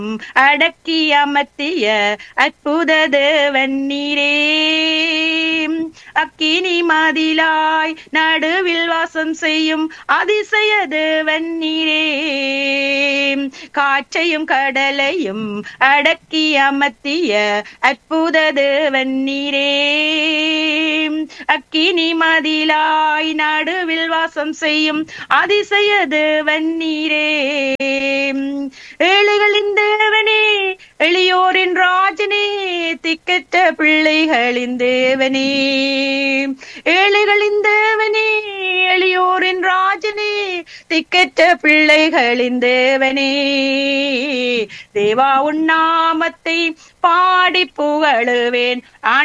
அடக்கி அமர்த்திய அற்புத தேவன் நீரே அக்கினி மதிலாய் நடுவில் வாசம் செய்யும் அதிசய தேவன் நீரே காற்றையும் கடலையும் அடக்கி அமர்த்திய அற்புத தேவன் நீரே அக்கினி மதிலாய் நடுவில் வாசம் செய்யும் அதிசய தேவன் நீரே ஏழைகளின் தேவனே எளியோரின் ராஜனே திக்கற்ற பிள்ளைகளின் தேவனே ஏழைகளின் தேவனே எளியோரின் ராஜனே திக்கற்ற பிள்ளைகளின் தேவனே தேவா உன் நாமத்தை பாடி புகழுவேன்